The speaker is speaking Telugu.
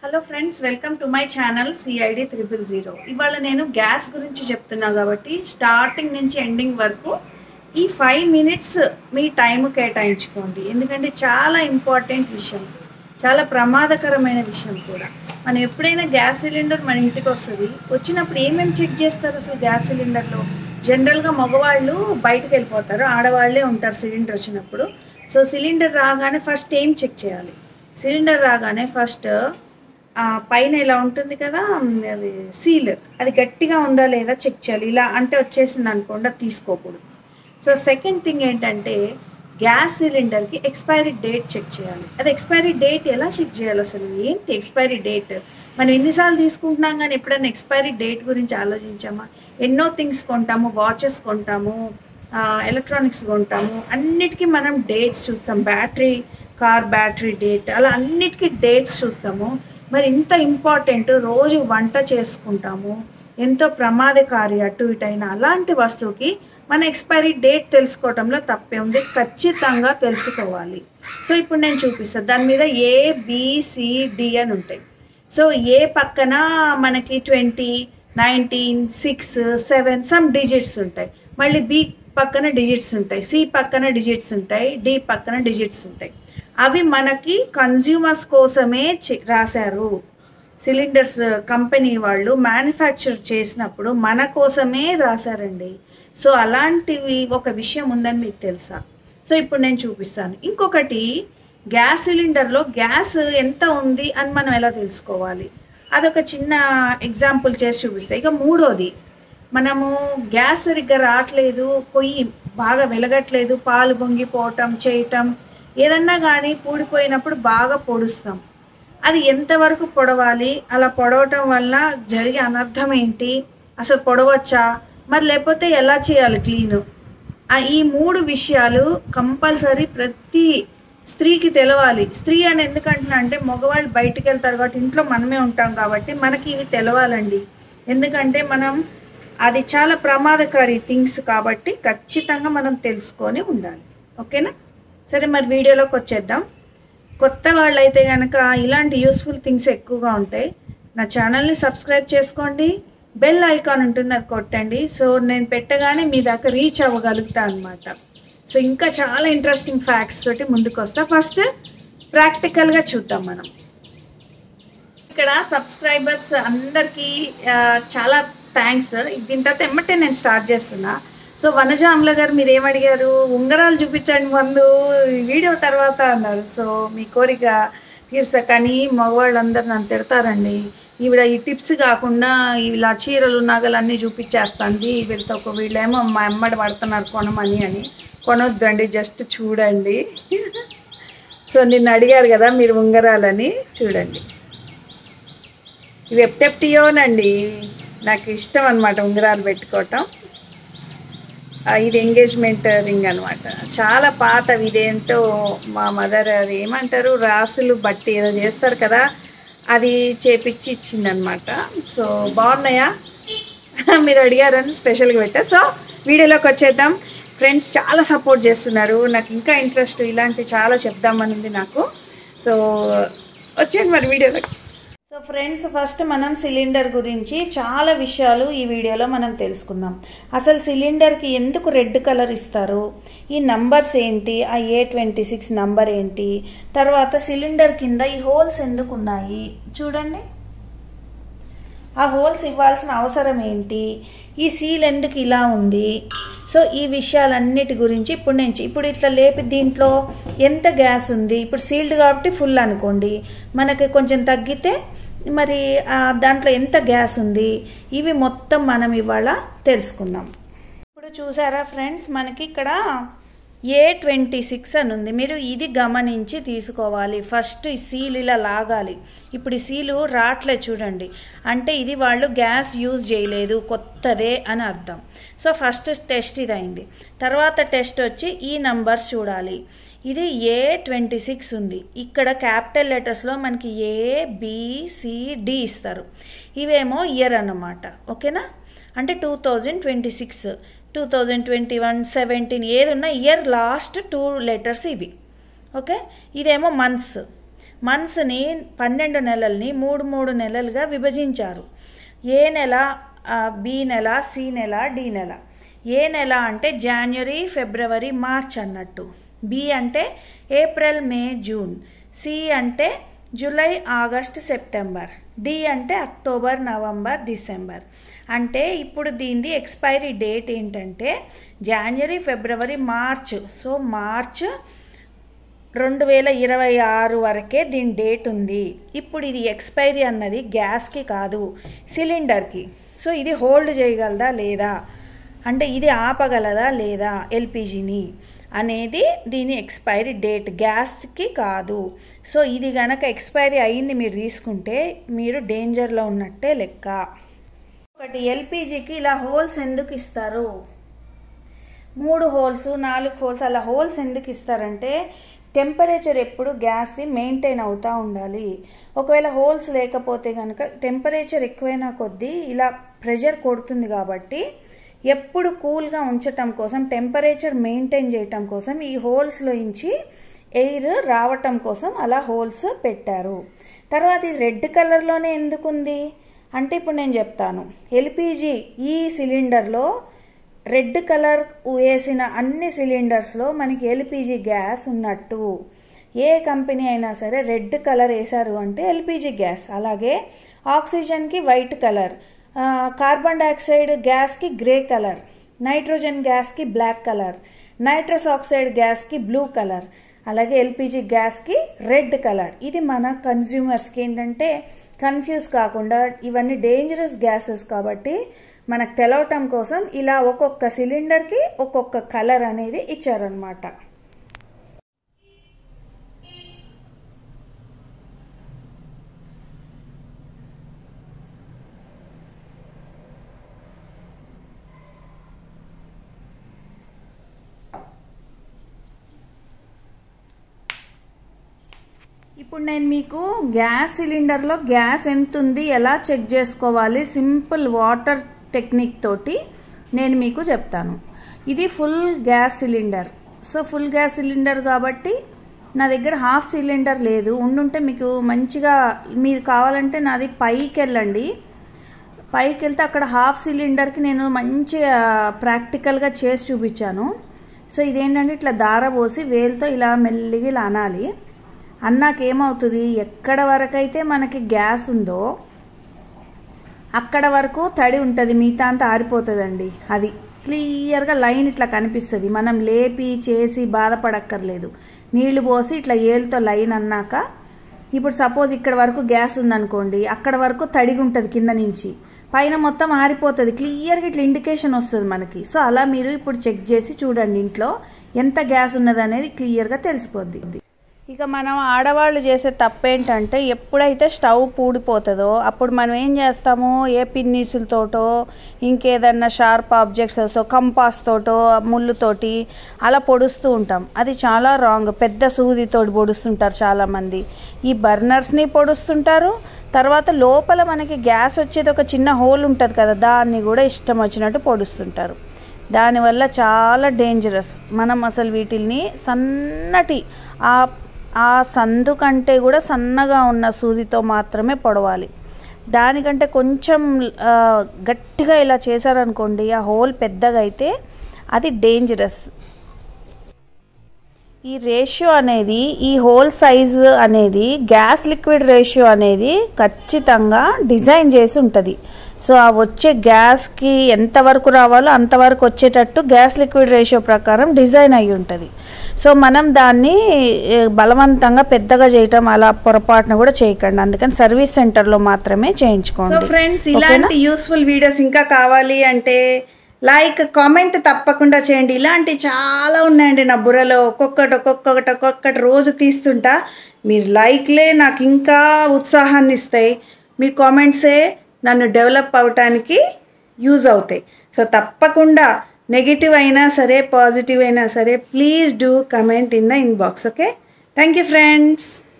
Hello friends welcome to my channel CID triple zero ఇవాళ నేను గ్యాస్ గురించి చెప్తున్నా కాబట్టి స్టార్టింగ్ నుంచి ఎండింగ్ వరకు ఈ ఫైవ్ మినిట్స్ మీ టైం కేటాయించుకోండి ఎందుకంటే చాలా ఇంపార్టెంట్ విషయం చాలా ప్రమాదకరమైన విషయం కూడా మనం ఎప్పుడైనా గ్యాస్ సిలిండర్ మన ఇంటికి వస్తుంది వచ్చినప్పుడు ఏమేమి చెక్ చేస్తారు అసలు గ్యాస్ సిలిండర్లో జనరల్గా మగవాళ్ళు బయటకు వెళ్ళిపోతారు ఆడవాళ్ళే ఉంటారు సిలిండర్ వచ్చినప్పుడు సో సిలిండర్ రాగానే ఫస్ట్ ఏం చెక్ చేయాలి సిలిండర్ రాగానే ఫస్ట్ ఆ పైన ఇలా ఉంటుంది కదా ఉమ్, అది సీల్ అది గట్టిగా ఉందా లేదా చెక్ చేయాలి ఇలా అంటే వచ్చేసింది అనుకోండి అది తీసుకోకూడదు సో సెకండ్ థింగ్ ఏంటంటే గ్యాస్ సిలిండర్కి ఎక్స్పైరీ డేట్ చెక్ చేయాలి అది ఎక్స్పైరీ డేట్ ఎలా చెక్ చేయాలి అసలు ఏంటి ఎక్స్పైరీ డేట్ మనం ఎన్నిసార్లు తీసుకుంటున్నాం కానీ ఎప్పుడైనా ఎక్స్పైరీ డేట్ గురించి ఆలోచించామా ఎన్నో థింగ్స్ కొంటాము వాచెస్ కొంటాము ఎలక్ట్రానిక్స్ కొంటాము అన్నిటికీ మనం డేట్స్ చూస్తాం బ్యాటరీ కార్ బ్యాటరీ డేట్ అలా అన్నిటికీ డేట్స్ చూస్తాము మరి ఇంత ఇంపార్టెంట్ రోజు వంట చేసుకుంటాము ఎంతో ప్రమాదకారి అటు ఇటు అయిన అలాంటి వస్తువుకి మన ఎక్స్పైరీ డేట్ తెలుసుకోవటంలో తప్పే ఉంది ఖచ్చితంగా తెలుసుకోవాలి సో ఇప్పుడు నేను చూపిస్తాను దాని మీద ఏ డి అని ఉంటాయి సో ఏ పక్కన మనకి twenty nineteen six seven some digits ఉంటాయి మళ్ళీ బి పక్కన డిజిట్స్ ఉంటాయి సి పక్కన డిజిట్స్ ఉంటాయి డి పక్కన డిజిట్స్ ఉంటాయి అవి మనకి కన్జ్యూమర్స్ కోసమే చి- రాశారు సిలిండర్స్ కంపెనీ వాళ్ళు మ్యానుఫ్యాక్చర్ చేసినప్పుడు మన కోసమే రాశారండి సో అలాంటివి ఒక విషయం ఉందని మీకు తెలుసా సో ఇప్పుడు నేను చూపిస్తాను ఇంకొకటి గ్యాస్ సిలిండర్లో గ్యాస్ ఎంత ఉంది అని మనం ఎలా తెలుసుకోవాలి అదొక చిన్న ఎగ్జాంపుల్ చేసి చూపిస్తాయి ఇక మూడోది మనము గ్యాస్ సరిగ్గా రావట్లేదు పొయ్యి బాగా వెలగట్లేదు పాలు పొంగిపోవటం చేయటం ఏదన్నా కానీ పూడిపోయినప్పుడు బాగా పొడుస్తాం అది ఎంతవరకు పొడవాలి అలా పొడవటం వల్ల జరిగే అనర్థం ఏంటి అసలు పొడవచ్చా మరి లేకపోతే ఎలా చేయాలి క్లీను ఆ ఈ మూడు విషయాలు కంపల్సరీ ప్రతి స్త్రీకి తెలవాలి స్త్రీ అని ఎందుకంటున్నా అంటే మగవాళ్ళు బయటికి వెళ్తారు కాబట్టి ఇంట్లో మనమే ఉంటాం కాబట్టి మనకి ఇవి తెలవాలండి ఎందుకంటే మనం అది చాలా ప్రమాదకారి థింగ్స్ కాబట్టి ఖచ్చితంగా మనం తెలుసుకొని ఉండాలి ఓకేనా సరే మరి వీడియోలోకి వచ్చేద్దాం కొత్త వాళ్ళైతే కనుక ఇలాంటి యూస్ఫుల్ థింగ్స్ ఎక్కువగా ఉంటాయి నా ఛానల్ని సబ్స్క్రైబ్ చేసుకోండి బెల్ ఐకాన్ ఉంటుంది అది కొట్టండి సో నేను పెట్టగానే మీ దాకా రీచ్ అవ్వగలుగుతా అనమాట సో ఇంకా చాలా ఇంట్రెస్టింగ్ ఫ్యాక్ట్స్ తోటి ముందుకు వస్తా ఫస్ట్ ప్రాక్టికల్గా చూద్దాం మనం ఇక్కడ సబ్స్క్రైబర్స్ అందరికీ ఆ, చాలా థ్యాంక్స్ దీని తర్వాత ఎమ్మటే నేను స్టార్ట్ చేస్తున్నా సో వనజ అమల గారు మీరు ఏమడిగారు ఉంగరాలు చూపించండి ముందు ఈ వీడియో తర్వాత అన్నారు సో మీ కోరిక తీర్స్తా కానీ మగవాళ్ళందరూ నన్ను తిడతారండి ఈవిడ ఈ టిప్స్ కాకుండా ఇలా చీరలు నగలు అన్నీ చూపించేస్తుంది వీళ్ళతో ఒక వీళ్ళేమో మా అమ్మడి పడుతున్నారు కొనమని అని కొనొద్దండి జస్ట్ చూడండి సో నిన్ను అడిగారు కదా మీరు ఉంగరాలని చూడండి ఇవి ఎప్టెప్టియోనండి నాకు ఇష్టం అనమాట ఉంగరాలు పెట్టుకోవటం ఆ, ఇది ఎంగేజ్మెంట్ రింగ్ అనమాట చాలా పాతవి ఇదేంటో మా మదర్ అది ఏమంటారు రాసులు బట్టి ఏదో చేస్తారు కదా అది చేపించి ఇచ్చిందనమాట సో బాగున్నాయా మీరు అడిగారని స్పెషల్గా పెట్టా సో వీడియోలోకి వచ్చేద్దాం ఫ్రెండ్స్ చాలా సపోర్ట్ చేస్తున్నారు నాకు ఇంకా ఇంట్రెస్ట్ ఇలాంటి చాలా చెప్దామని ఉంది నాకు సో వచ్చేయండి మరి వీడియోలోకి సో ఫ్రెండ్స్ ఫస్ట్ మనం సిలిండర్ గురించి చాలా విషయాలు ఈ వీడియోలో మనం తెలుసుకుందాం అసలు సిలిండర్కి ఎందుకు రెడ్ కలర్ ఇస్తారు ఈ నంబర్స్ ఏంటి ఆ ఏ ట్వంటీ సిక్స్ నంబర్ ఏంటి తర్వాత సిలిండర్ కింద ఈ హోల్స్ ఎందుకు ఉన్నాయి చూడండి ఆ హోల్స్ ఇవ్వాల్సిన అవసరం ఏంటి ఈ సీల్ ఎందుకు ఇలా ఉంది సో ఈ విషయాలన్నిటి గురించి ఇప్పుడు నేను చె- ఇప్పుడు ఇట్లా లేపి దీంట్లో ఎంత గ్యాస్ ఉంది ఇప్పుడు సీల్డ్ కాబట్టి ఫుల్ అనుకోండి మనకి కొంచెం తగ్గితే మరి ఆ దాంట్లో ఎంత గ్యాస్ ఉంది ఇవి మొత్తం మనం ఇవాళ తెలుసుకుందాం ఇప్పుడు చూసారా ఫ్రెండ్స్ మనకి ఇక్కడ ఏ ట్వంటీ సిక్స్ అని ఉంది మీరు ఇది గమనించి తీసుకోవాలి ఫస్ట్ ఈ సీల్ ఇలా లాగాలి ఇప్పుడు ఈ సీలు రాట్లే చూడండి అంటే ఇది వాళ్ళు గ్యాస్ యూజ్ చేయలేదు కొత్తదే అని అర్థం సో ఫస్ట్ టెస్ట్ ఇది అయింది తర్వాత టెస్ట్ వచ్చి ఈ నంబర్స్ చూడాలి ఇది ఏ ట్వంటీ సిక్స్ ఉంది ఇక్కడ క్యాపిటల్ లెటర్స్లో మనకి ఏ డి ఇస్తారు ఇవేమో ఇయర్ అన్నమాట ఓకేనా అంటే two thousand twenty six two thousand twenty one seventeen ఏది ఉన్నా ఇయర్ లాస్ట్ టూ లెటర్స్ ఇవి ఓకే ఇదేమో మంత్స్ మంత్స్ని పన్నెండు నెలల్ని మూడు మూడు నెలలుగా విభజించారు ఏ నెల ఆ, బి నెల సి నెల డి నెల ఏ నెల అంటే జనవరి ఫిబ్రవరి మార్చ్ అన్నట్టు బి అంటే ఏప్రిల్ మే జూన్ సి అంటే జూలై ఆగస్ట్ సెప్టెంబర్ డి అంటే అక్టోబర్ నవంబర్ డిసెంబర్ అంటే ఇప్పుడు దీనిది ఎక్స్పైరీ డేట్ ఏంటంటే జనవరి ఫిబ్రవరి మార్చ్ సో మార్చ్ రెండు వేల ఇరవై ఆరు వరకే దీని డేట్ ఉంది ఇప్పుడు ఇది ఎక్స్పైరీ అన్నది గ్యాస్కి కాదు సిలిండర్కి సో ఇది హోల్డ్ చేయగలదా లేదా అంటే ఇది ఆపగలదా లేదా ఎల్పిజిని అనేది దీని ఎక్స్పైరీ డేట్ గ్యాస్కి కాదు సో ఇది గనక ఎక్స్పైరీ అయింది మీరు తీసుకుంటే మీరు డేంజర్లో ఉన్నట్టే లెక్క ఒకటి ఎల్పిజికి ఇలా హోల్స్ ఎందుకు ఇస్తారు మూడు హోల్స్ నాలుగు హోల్స్ అలా హోల్స్ ఎందుకు ఇస్తారంటే టెంపరేచర్ ఎప్పుడు గ్యాస్ది మెయింటైన్ అవుతూ ఉండాలి ఒకవేళ హోల్స్ లేకపోతే కనుక టెంపరేచర్ ఎక్కువైనా కొద్దీ ఇలా ప్రెషర్ కొడుతుంది కాబట్టి ఎప్పుడు కూల్గా ఉంచటం కోసం టెంపరేచర్ మెయింటైన్ చేయటం కోసం ఈ హోల్స్లో ఇంచి ఎయిర్ రావటం కోసం అలా హోల్స్ పెట్టారు తర్వాత ఇది రెడ్ కలర్లోనే ఎందుకుంది అంటే ఇప్పుడు నేను చెప్తాను ఎల్పిజి ఈ సిలిండర్లో రెడ్ కలర్ వేసిన అన్ని సిలిండర్స్లో మనకి ఎల్పిజి గ్యాస్ ఉన్నట్టు ఏ కంపెనీ అయినా సరే రెడ్ కలర్ వేశారు అంటే ఎల్పిజి గ్యాస్ అలాగే ఆక్సిజన్కి వైట్ కలర్ ఆ, కార్బన్ డైఆక్సైడ్ గ్యాస్కి గ్రే కలర్ నైట్రోజన్ గ్యాస్కి బ్లాక్ కలర్ నైట్రస్ ఆక్సైడ్ గ్యాస్కి బ్లూ కలర్ అలాగే ఎల్పిజి గ్యాస్కి రెడ్ కలర్ ఇది మన కన్జ్యూమర్స్కి ఏంటంటే కన్ఫ్యూజ్ కాకుండా ఇవన్నీ డేంజరస్ గ్యాసెస్ కాబట్టి మనకు తెలవటం కోసం ఇలా ఒక్కొక్క సిలిండర్కి ఒక్కొక్క కలర్ అనేది ఇచ్చారనమాట ఇప్పుడు నేను మీకు గ్యాస్ సిలిండర్లో గ్యాస్ ఎంత ఉంది ఎలా చెక్ చేసుకోవాలి సింపుల్ వాటర్ టెక్నిక్ తోటి నేను మీకు చెప్తాను ఇది full gas cylinder so full gas cylinder కాబట్టి నా దగ్గర హాఫ్ సిలిండర్ లేదు ఉండుంటే మీకు మంచిగా మీరు కావాలంటే నాది పైకి వెళ్ళండి పైకి వెళ్తే అక్కడ హాఫ్ సిలిండర్కి నేను మంచిగా ప్రాక్టికల్గా చేసి చూపించాను సో ఇదేంటంటే ఇట్లా దార పోసి వేలుతో ఇలా మెల్లిగా ఇలా అనాలి అన్నాక ఏమవుతుంది ఎక్కడ వరకైతే మనకి గ్యాస్ ఉందో అక్కడ వరకు తడి ఉంటుంది మిగతా అంతా ఆరిపోతుందండి అది క్లియర్గా లైన్ ఇట్లా కనిపిస్తుంది మనం లేపి చేసి బాధపడక్కర్లేదు నీళ్లు పోసి ఇట్లా ఏలుతో లైన్ అన్నాక ఇప్పుడు సపోజ్ ఇక్కడ వరకు గ్యాస్ ఉందనుకోండి అక్కడ వరకు తడిగి ఉంటుంది కింద నుంచి పైన మొత్తం ఆరిపోతుంది క్లియర్గా ఇట్లా ఇండికేషన్ వస్తుంది మనకి సో అలా మీరు ఇప్పుడు చెక్ చేసి చూడండి ఇంట్లో ఎంత గ్యాస్ ఉన్నది అనేది క్లియర్గా తెలిసిపోద్ది ఇక మనం ఆడవాళ్ళు చేసే తప్పేంటంటే ఎప్పుడైతే స్టవ్ పూడిపోతుందో అప్పుడు మనం ఏం చేస్తాము ఏ పిన్నీసులతోటో ఇంకేదన్నా షార్ప్ ఆబ్జెక్ట్స్ కంపాస్ తోటో ముళ్ళుతోటి అలా పొడుస్తూ ఉంటాం అది చాలా రాంగ్ పెద్ద సూదితోటి పొడుస్తుంటారు చాలామంది ఈ బర్నర్స్ని పొడుస్తుంటారు తర్వాత లోపల మనకి గ్యాస్ వచ్చేది ఒక చిన్న హోల్ ఉంటుంది కదా దాన్ని కూడా ఇష్టం వచ్చినట్టు పొడుస్తుంటారు దానివల్ల చాలా డేంజరస్ మనం అసలు వీటిల్ని సన్నటి ఆ ఆ సందు కంటే కూడా సన్నగా ఉన్న సూదితో మాత్రమే పొడవాలి దానికంటే కొంచెం ఆ, గట్టిగా ఇలా చేశారనుకోండి ఆ హోల్ పెద్దగా అయితే అది డేంజరస్ ఈ రేషియో అనేది ఈ హోల్ సైజు అనేది గ్యాస్ లిక్విడ్ రేషియో అనేది ఖచ్చితంగా డిజైన్ చేసి ఉంటుంది సో ఆ వచ్చే గ్యాస్కి ఎంతవరకు రావాలో అంతవరకు వచ్చేటట్టు గ్యాస్ లిక్విడ్ రేషియో ప్రకారం డిజైన్ అయి ఉంటుంది సో మనం దాన్ని ఏ, బలవంతంగా పెద్దగా చేయటం అలా పొరపాటున కూడా చేయకండి అందుకని సర్వీస్ సెంటర్లో మాత్రమే చేయించుకోండి సో ఫ్రెండ్స్ ఓకేనా? ఇలాంటి యూస్ఫుల్ వీడియోస్ ఇంకా కావాలి అంటే లైక్ కామెంట్ తప్పకుండా చేయండి ఇలాంటి చాలా ఉన్నాయండి నా బుర్రలో ఒక్కొక్కటి ఒక్కొక్కటి ఒక్కొక్కటి రోజు తీస్తుంటా మీరు లైక్లే నాకు ఇంకా ఉత్సాహాన్ని ఇస్తాయి మీ కామెంట్సే నన్ను డెవలప్ అవటానికి యూజ్ అవుతాయి సో తప్పకుండా నెగిటివ్ అయినా సరే పాజిటివ్ అయినా సరే please do comment in the inbox okay thank you friends